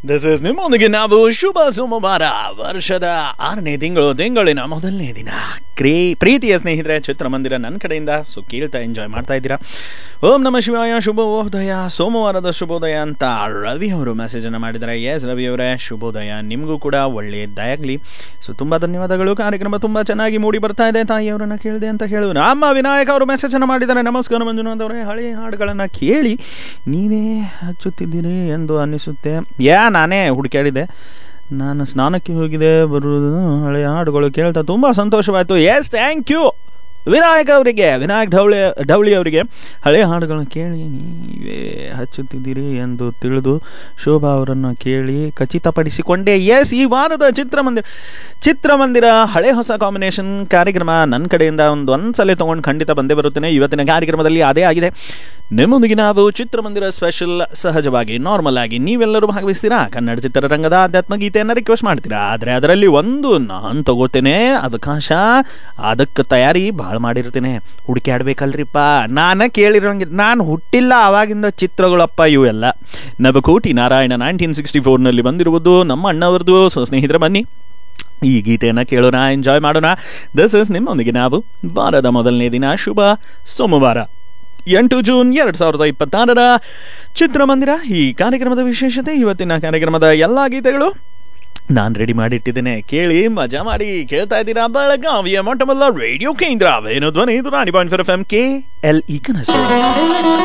this is ನಿಮ್ಮೊಂದಿಗೆ ನಾವು ಶುಭ ಸೋಮವಾರ ವರ್ಷದ ಆರನೇ ತಿಂಗಳು ತಿಂಗಳಿನ ಮೊದಲನೇ ದಿನ ಕ್ರೇ ಪ್ರೀತಿಯ ಸ್ನೇಹಿತರೆ ಚಿತ್ರಮಂದಿರ ನನ್ನ ಕಡೆಯಿಂದ ಸೊ ಕೇಳ್ತಾ ಎಂಜಾಯ್ ಮಾಡ್ತಾ ಇದ್ದೀರಾ ಓಂ ನಮ ಶಿವಾಯ ಶುಭೋದಯ ಸೋಮವಾರದ ಶುಭೋದಯ ಅಂತ ರವಿ ಅವರು ಮೆಸೇಜನ್ನು ಮಾಡಿದ್ದಾರೆ ಎಸ್ ರವಿ ಅವರೇ ಶುಭೋದಯ ನಿಮಗೂ ಕೂಡ ಒಳ್ಳೆಯದಾಗಲಿ ಸೊ ತುಂಬ ಧನ್ಯವಾದಗಳು ಕಾರ್ಯಕ್ರಮ ತುಂಬ ಚೆನ್ನಾಗಿ ಮೂಡಿ ಬರ್ತಾ ಇದೆ ತಾಯಿಯವರನ್ನ ಕೇಳಿದೆ ಅಂತ ಹೇಳುವುದು ನಮ್ಮ ವಿನಾಯಕ್ ಅವರು ಮೆಸೇಜನ್ನು ಮಾಡಿದ್ದಾರೆ ನಮಸ್ಕಾರ ಮಂಜುನಾಥ್ ಅವರೇ ಹಳೆಯ ಹಾಡುಗಳನ್ನು ಕೇಳಿ ನೀವೇ ಹಚ್ಚುತ್ತಿದ್ದೀರಿ ಎಂದು ಅನ್ನಿಸುತ್ತೆ ಯಾ ನಾನೇ ಹುಡುಕಾಡಿದೆ ನಾನು ಸ್ನಾನಕ್ಕೆ ಹೋಗಿದೆ ಬರುವುದು ಹಳೆಯ ಹಾಡುಗಳು ಕೇಳ್ತಾ ತುಂಬ ಸಂತೋಷವಾಯಿತು ಎಸ್ ಥ್ಯಾಂಕ್ ಯು ವಿನಾಯಕ್ ಅವರಿಗೆ ವಿನಾಯಕ್ ಢವಳಿ ಢವಳಿ ಅವರಿಗೆ ಹಳೆಯ ಹಾಡುಗಳನ್ನು ಕೇಳಿ ನೀವೇ ಹಚ್ಚುತ್ತಿದ್ದೀರಿ ಎಂದು ತಿಳಿದು ಶೋಭಾ ಅವರನ್ನು ಕೇಳಿ ಖಚಿತಪಡಿಸಿಕೊಂಡೆ ಎಸ್ ಈ ವಾರದ ಚಿತ್ರಮಂದಿರ ಚಿತ್ರಮಂದಿರ ಹಳೆ ಹೊಸ ಕಾಂಬಿನೇಷನ್ ಕಾರ್ಯಕ್ರಮ ನನ್ನ ಕಡೆಯಿಂದ ಒಂದು ಒಂದ್ಸಲ ತೊಗೊಂಡು ಖಂಡಿತ ಬಂದೇ ಬರುತ್ತೇನೆ ಇವತ್ತಿನ ಕಾರ್ಯಕ್ರಮದಲ್ಲಿ ಅದೇ ಆಗಿದೆ ನಿಮ್ಮೊಂದಿಗೆ ನಾವು ಚಿತ್ರಮಂದಿರ ಸ್ಪೆಷಲ್ ಸಹಜವಾಗಿ ನಾರ್ಮಲ್ ಆಗಿ ನೀವೆಲ್ಲರೂ ಭಾಗವಹಿಸ್ತೀರಾ ಕನ್ನಡ ಚಿತ್ರರಂಗದ ಆಧ್ಯಾತ್ಮ ಗೀತೆಯನ್ನು ರಿಕ್ವೆಸ್ಟ್ ಮಾಡ್ತೀರಾ ಆದರೆ ಅದರಲ್ಲಿ ಒಂದು ನಾನು ತಗೋತೇನೆ ಅವಕಾಶ ಅದಕ್ಕೆ ತಯಾರಿ ಭಾಳ ಮಾಡಿರ್ತೇನೆ ಹುಡುಕಾಡ್ಬೇಕಲ್ರಿಪ್ಪ ನಾನು ಕೇಳಿರೋಂಗೆ ನಾನು ಹುಟ್ಟಿಲ್ಲ ಆವಾಗಿಂದ ಚಿತ್ರಗಳಪ್ಪ ಇವೆಲ್ಲ ನವಕೋಟಿ ನಾರಾಯಣ ನೈನ್ಟೀನ್ ಸಿಕ್ಸ್ಟಿ ಫೋರ್ನಲ್ಲಿ ಬಂದಿರುವುದು ನಮ್ಮ ಅಣ್ಣವರದು ಸೊ ಸ್ನೇಹಿತರೆ ಬನ್ನಿ ಈ ಗೀತೆಯನ್ನು ಕೇಳೋಣ ಎಂಜಾಯ್ ಮಾಡೋಣ ದಿಸ್ ಇಸ್ ನಿಮ್ಮೊಂದಿಗೆ ನಾವು ವಾರದ ಮೊದಲನೇ ದಿನ ಶುಭ ಸೋಮವಾರ ಎಂಟು ಜೂನ್ ಎರಡು ಸಾವಿರದ ಇಪ್ಪತ್ತಾರರ ಚಿತ್ರಮಂದಿರ ಈ ಕಾರ್ಯಕ್ರಮದ ವಿಶೇಷತೆ ಇವತ್ತಿನ ಕಾರ್ಯಕ್ರಮದ ಎಲ್ಲ ಗೀತೆಗಳು ನಾನು ರೆಡಿ ಮಾಡಿಟ್ಟಿದ್ದೇನೆ ಕೇಳಿ ಮಜಾ ಮಾಡಿ ಕೇಳ್ತಾ ಇದ್ದೀರಾ ಬೆಳಗಾವಿಯ ಮೊಟ್ಟ ಮೊದಲ ರೇಡಿಯೋ ಕೇಂದ್ರ ವೇಣು ಧ್ವನಿ ಇದು ನಾಡಿ point four F M K L E ಕನಸು